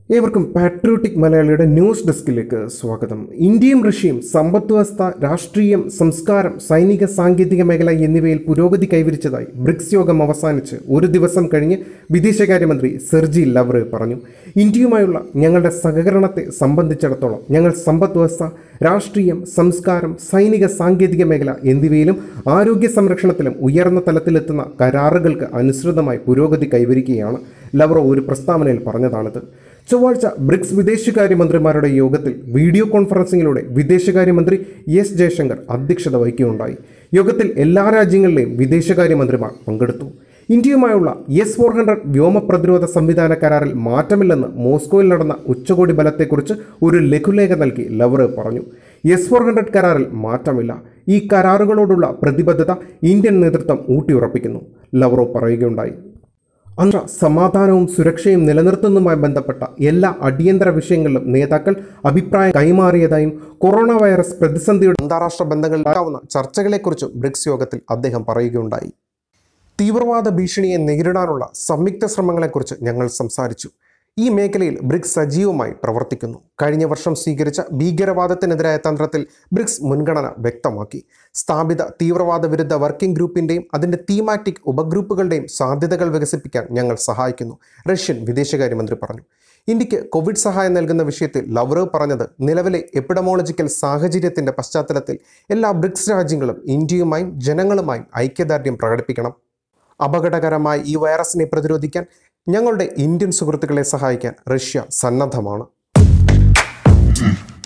ഏവർക്കും പാട്രിയോട്ടിക് മലയാളിയുടെ ന്യൂസ് ഡെസ്കിലേക്ക് സ്വാഗതം ഇന്ത്യയും റഷ്യയും സമ്പദ് വ്യവസ്ഥ രാഷ്ട്രീയം സംസ്കാരം സൈനിക സാങ്കേതിക മേഖല എന്നിവയിൽ പുരോഗതി കൈവരിച്ചതായി ബ്രിക്സ് യോഗം അവസാനിച്ച് ഒരു ദിവസം കഴിഞ്ഞ് വിദേശകാര്യമന്ത്രി സെർജി ലവ്റെ പറഞ്ഞു ഇന്ത്യയുമായുള്ള ഞങ്ങളുടെ സഹകരണത്തെ സംബന്ധിച്ചിടത്തോളം ഞങ്ങൾ സമ്പദ് വ്യവസ്ഥ രാഷ്ട്രീയം സംസ്കാരം സൈനിക സാങ്കേതിക മേഖല എന്നിവയിലും ആരോഗ്യ സംരക്ഷണത്തിലും ഉയർന്ന തലത്തിലെത്തുന്ന കരാറുകൾക്ക് അനുസൃതമായി പുരോഗതി കൈവരിക്കുകയാണ് ലവ്റോ ഒരു പ്രസ്താവനയിൽ പറഞ്ഞതാണിത് ചൊവ്വാഴ്ച ബ്രിക്സ് വിദേശകാര്യമന്ത്രിമാരുടെ യോഗത്തിൽ വീഡിയോ കോൺഫറൻസിങ്ങിലൂടെ വിദേശകാര്യമന്ത്രി എസ് ജയശങ്കർ അധ്യക്ഷത വഹിക്കുകയുണ്ടായി യോഗത്തിൽ എല്ലാ രാജ്യങ്ങളിലെയും വിദേശകാര്യമന്ത്രിമാർ പങ്കെടുത്തു ഇന്ത്യയുമായുള്ള എസ് ഫോർ ഹൺഡ്രഡ് വ്യോമ പ്രതിരോധ സംവിധാന കരാറിൽ മാറ്റമില്ലെന്ന് മോസ്കോയിൽ നടന്ന ഉച്ചകോടി ബലത്തെക്കുറിച്ച് ഒരു ലഘുലേഖ നൽകി ലവറ് പറഞ്ഞു എസ് ഫോർ ഹൺഡ്രഡ് കരാറിൽ മാറ്റമില്ല ഈ കരാറുകളോടുള്ള പ്രതിബദ്ധത ഇന്ത്യൻ നേതൃത്വം ഊട്ടിയുറപ്പിക്കുന്നു ലവറോ പറയുകയുണ്ടായി അന്ത്ര സമാധാനവും സുരക്ഷയും നിലനിർത്തുന്നതുമായി ബന്ധപ്പെട്ട എല്ലാ അടിയന്തര വിഷയങ്ങളിലും നേതാക്കൾ അഭിപ്രായം കൈമാറിയതായും കൊറോണ വൈറസ് പ്രതിസന്ധിയുടെ അന്താരാഷ്ട്ര ബന്ധങ്ങളിലാവുന്ന ചർച്ചകളെക്കുറിച്ചും ബ്രിക്സ് യോഗത്തിൽ അദ്ദേഹം പറയുകയുണ്ടായി തീവ്രവാദ ഭീഷണിയെ നേരിടാനുള്ള സംയുക്ത ശ്രമങ്ങളെക്കുറിച്ച് ഞങ്ങൾ സംസാരിച്ചു ഈ മേഖലയിൽ ബ്രിക്സ് സജീവമായി പ്രവർത്തിക്കുന്നു കഴിഞ്ഞ വർഷം സ്വീകരിച്ച ഭീകരവാദത്തിനെതിരായ തന്ത്രത്തിൽ ബ്രിക്സ് മുൻഗണന വ്യക്തമാക്കി സ്ഥാപിത തീവ്രവാദ വിരുദ്ധ വർക്കിംഗ് ഗ്രൂപ്പിൻ്റെയും അതിൻ്റെ തീമാറ്റിക് ഉപഗ്രൂപ്പുകളുടെയും സാധ്യതകൾ വികസിപ്പിക്കാൻ ഞങ്ങൾ സഹായിക്കുന്നു റഷ്യൻ വിദേശകാര്യമന്ത്രി പറഞ്ഞു ഇന്ത്യക്ക് കോവിഡ് സഹായം നൽകുന്ന വിഷയത്തിൽ ലവ്റവ് പറഞ്ഞത് നിലവിലെ എപ്പിഡമോളജിക്കൽ സാഹചര്യത്തിൻ്റെ പശ്ചാത്തലത്തിൽ എല്ലാ ബ്രിക്സ് രാജ്യങ്ങളും ഇന്ത്യയുമായും ജനങ്ങളുമായും ഐക്യദാർഢ്യം പ്രകടിപ്പിക്കണം അപകടകരമായ ഈ വൈറസിനെ പ്രതിരോധിക്കാൻ ഞങ്ങളുടെ ഇന്ത്യൻ സുഹൃത്തുക്കളെ സഹായിക്കാൻ റഷ്യ സന്നദ്ധമാണ്